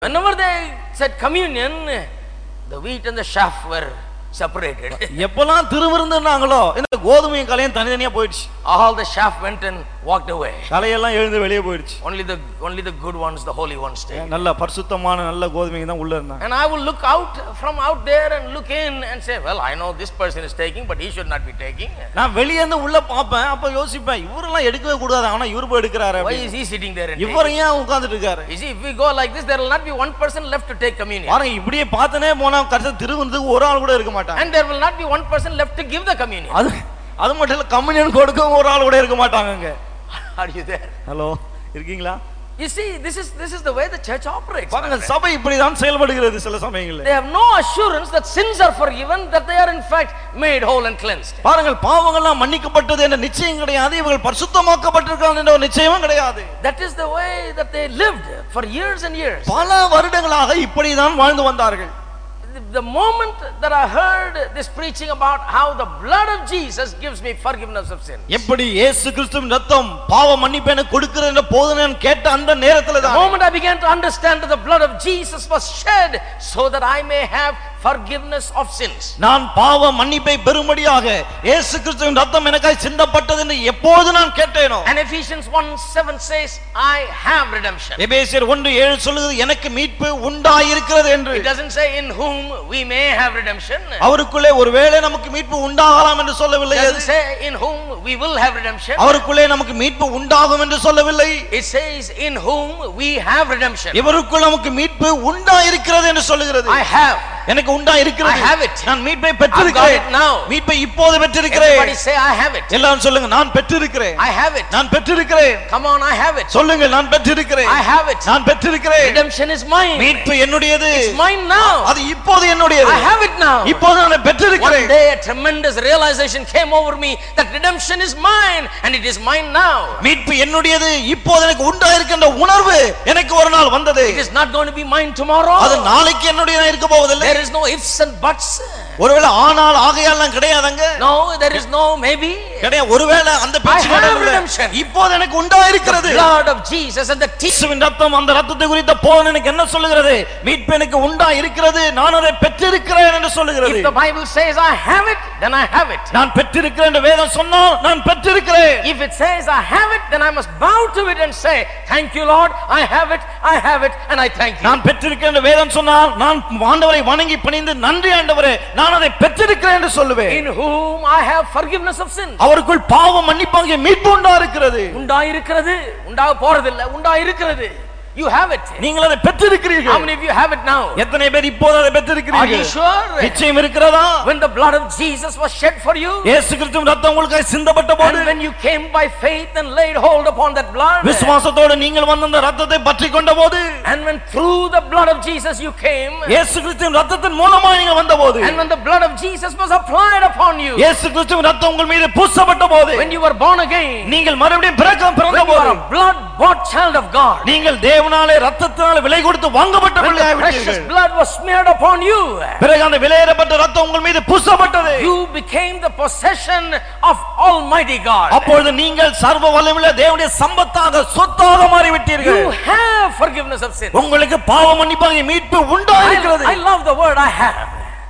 Whenever they said communion, the wheat and the chaff were separated. எப்பெல்லாம் திருவிருந்துனாங்களோ இந்த கோதுமையும் கலையும் தனித்தனியா போயிடுச்சு All the chaff went and walked away. கலையெல்லாம் எழுந்து வெளியே போயிடுச்சு Only the only the good ones, the holy ones stayed. நல்ல பரிசுத்தமான நல்ல கோதுமைங்க தான் உள்ள இருந்தாங்க And I will look out from out there and look in and say, well, I know this person is taking, but he should not be taking. நான் வெளியே இருந்து உள்ள பார்ப்பேன் அப்ப யோசிப்பேன் இவரெல்லாம் எடுக்கவே கூடாது ஆனா இவரு போய் எடுக்கிறாரு Why அப்படின்னு. is he sitting there and taking? இவர் ஏன் உட்கார்ந்துட்டு இருக்காரு You see, if we go like this, there will not be one person left to take communion. பாருங்க இப்படியே பார்த்தனே போனா கடைசி திருவிருந்துக்கு ஒரு ஆள் கூட இருக்க மாட்டாங்க And there will not be one person left to give the communion. அது அது மட்டும் இல்ல கம்யூனியன் கொடுக்கவும் ஒரு ஆள் கூட இருக்க மாட்டாங்க Are you there? ஹலோ இருக்கீங்களா You see, this is this is the way the church operates. my பாருங்க friend. சபை இப்படிதான் செயல்படுகிறது சில சமயங்களில் They have no assurance that sins are forgiven, that they are in fact made whole and cleansed. பாருங்கள் பாவங்கள்லாம் மன்னிக்கப்பட்டது என்ற நிச்சயம் கிடையாது இவர்கள் பரிசுத்தமாக்கப்பட்டிருக்காங்க என்ற ஒரு நிச்சயமும் கிடையாது That is the way that they lived for years and years. பல வருடங்களாக இப்படிதான் வாழ்ந்து வந்தார்கள் The- The moment that I heard this preaching about how the blood of Jesus gives me forgiveness of sin, எப்படி இயேசு கிறிஸ்துவின் ரத்தம் பாவ மன்னிப்பு எனக்கு கொடுக்கிறது என்ற போது நான் கேட்ட அந்த நேரத்துல the தான் moment I began to understand that the blood of Jesus was shed so that I may have forgiveness of sins. நான் பாவ மன்னிப்பை பெறும்படியாக இயேசு கிறிஸ்துவின் ரத்தம் எனக்காய் சிந்தப்பட்டது என்று எப்போது நான் கேட்டேனோ And Ephesians 1 7 says, I have redemption. எபேசியர் ஒன்று ஏழு சொல்லுகிறது எனக்கு மீட்பு உண்டாயிருக்கிறது என்று It doesn't say in whom we may have redemption. அவருக்குள்ளே ஒருவேளை நமக்கு மீட்பு உண்டாகலாம் என்று சொல்லவில்லை It அது. doesn't say in whom we will have redemption. அவருக்குள்ளே நமக்கு மீட்பு உண்டாகும் என்று சொல்லவில்லை It says in whom we have redemption. இவருக்குள் நமக்கு மீட்பு உண்டாயிருக்கிறது என்று சொல்லுகிறது I have. எனக்கு உண்டாயிருக்கிறது I have it. நான் மீட்பை I've got பெற்றிருக்கிறேன் it now. மீட்பை இப்போது பெற்றிருக்கிறேன் Everybody say I have it. எல்லாரும் சொல்லுங்க நான் பெற்றிருக்கிறேன் I have it. நான் பெற்றிருக்கிறேன் Come on, I have it. சொல்லுங்க நான் பெற்றிருக்கிறேன் I have it. நான் பெற்றிருக்கிறேன் Redemption is mine. மீட்பு என்னுடையது It's mine now. அது இப்போது என்னுடையது I have it now. இப்போது நான் One பெற்றிருக்கிறேன் day a tremendous realization came over me that redemption is mine and it is mine now. மீட்பு என்னுடையது இப்போது எனக்கு உண்டாயிருக்கின்ற உணர்வு எனக்கு ஒரு நாள் வந்தது It is not going to be mine tomorrow. அது நாளைக்கு என்னுடையதா இருக்க போவதில்லை There is no ifs and buts. ஒருவேளை ஆனால் ஆகையாலாம் கிடையாதுங்க No, there is no maybe. கிடையாது ஒருவேளை அந்த பேச்சு I have வேண்டாம் இல்லை. redemption. இப்போது எனக்கு உண்டாயிருக்கிறது Blood of Jesus and the teeth. இயேசுவின் ரத்தம் அந்த ரத்தத்தை குறித்த போன் எனக்கு என்ன சொல்லுகிறது மீட்பு எனக்கு உண்டா இருக்கிறது நான் அதை பெற்றிருக்கிறேன் என்று சொல்லுகிறது If the Bible says I have it, then I have it. நான் பெற்றிருக்கிறேன் என்று வேதம் சொன்னால் நான் பெற்றிருக்கிறேன் If it says I have it, then I must bow to it and say, Thank you, Lord, I have it, I have it, and I thank you. நான் பெற்றிருக்கிறேன் என்று வேதம் சொன்னால் நான் ஆண்டவரை வணங்கி பணிந்து நன்றி ஆண்டவரே நான் அதை பெற்றிருக்கிறேன் என்று சொல்லுவேன் In whom I have forgiveness of sin. அவருக்குள் பாவம் மன்னிப்பாகிய மீட்பு உண்டா இருக்கிறது உண்டாயிருக்கிறது உண்டாக போறதில்லை உண்டாயிருக்கிறது You have it. நீங்கள் அதை How பெற்றிருக்கிறீர்கள் many of you have it now? எத்தனை பேர் இப்போது அதை Are you பெற்றிருக்கிறீர்கள் sure? நிச்சயம் இருக்கிறதா When the blood of Jesus was shed for you, இயேசு கிறிஸ்துவின் ரத்தம் உங்களுக்காக சிந்தப்பட்ட போது and when you came by faith and laid hold upon that blood, விசுவாசத்தோடு நீங்கள் வந்து அந்த ரத்தத்தை பற்றி கொண்ட போது and when through the blood of Jesus you came, இயேசு கிறிஸ்துவின் ரத்தத்தின் மூலமா நீங்க வந்த போது and when the blood of Jesus was applied upon you, இயேசு கிறிஸ்துவின் ரத்தம் உங்கள் மீது பூசப்பட்ட போது when you were born again, நீங்கள் மறுபடியும் பிறக்க பிறந்த when you போது are a blood bought child of God, நீங்கள் தேவனாலே ரத்தத்தினால விலை கொடுத்து வாங்கப்பட்ட when the பிள்ளையாய் precious விட்டீர்கள் blood was smeared upon you, பிறகு அந்த விலையேறப்பட்ட ரத்தம் உங்கள் மீது பூசப்பட்டது you became the possession of Almighty God. அப்பொழுது நீங்கள் சர்வ வல்லமையுள்ள தேவனுடைய சம்பத்தாக சொத்தாக மாறிவிட்டீர்கள் You have forgiveness of sin. உங்களுக்கு பாவ மன்னிப்பாக மீட்பு உண்டா I, இருக்கிறது I love the word I have.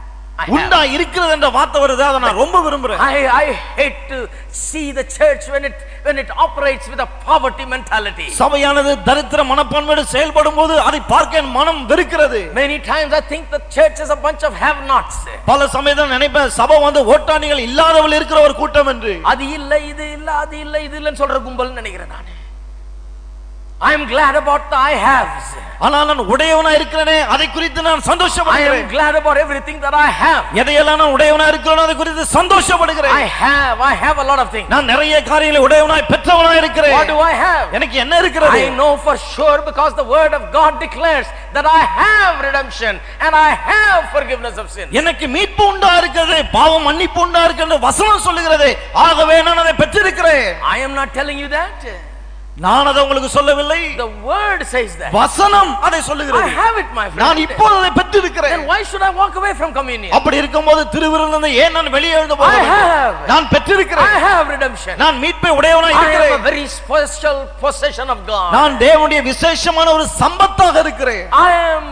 I have. உண்டா இருக்கிறது என்ற வார்த்தை வருது அதை நான் ரொம்ப விரும்புறேன் I, I hate to see the church when it when it operates with a poverty mentality. சபையானது தரித்திர மனப்பான்மையோடு செயல்படும் போது அதை பார்க்க என் மனம் வெறுக்கிறது Many times I think the church is a bunch of have-nots. பல சமயத்தில் நினைப்பேன் சபை வந்து ஓட்டாணிகள் இல்லாதவள் இருக்கிற ஒரு கூட்டம் என்று அது இல்ல இது இல்ல அது இல்ல இது இல்லன்னு சொல்ற கும்பல் நினைக்கிறேன் நான் I am glad about the I haves. ஆனால் நான் உடையவனா இருக்கிறேனே அதை குறித்து நான் I am சந்தோஷப்படுகிறேன் glad about everything that I have. எதையெல்லாம் நான் உடையவனா இருக்கிறேனோ அதை குறித்து சந்தோஷப்படுகிறேன் I have, I have a lot of things. நான் நிறைய காரியங்களை உடையவனாய் பெற்றவனா இருக்கிறேன் What do I have? எனக்கு என்ன இருக்கிறது I know for sure because the word of God declares that I have redemption and I have forgiveness of sin. எனக்கு மீட்பு உண்டா இருக்கிறது பாவம் மன்னிப்பு உண்டா இருக்கிறது வசனம் சொல்லுகிறது ஆகவே நான் அதை பெற்றிருக்கிறேன் I am not telling you that. நான் அதை உங்களுக்கு சொல்லவில்லை The word says that. வசனம் அதை I சொல்லுகிறது have it, my நான் friend. இப்போது அதை பெற்றிருக்கிறேன் Then why should I walk away from communion? அப்படி இருக்கும்போது திருவிருந்து ஏன் நான் வெளியே எழுந்து போக I வேண்டும்? have. நான் பெற்றிருக்கிறேன் I have redemption. நான் மீட்பை உடையவனா I am a இருக்கிறேன் very special possession of God. நான் தேவனுடைய விசேஷமான ஒரு சம்பத்தாக இருக்கிறேன் I am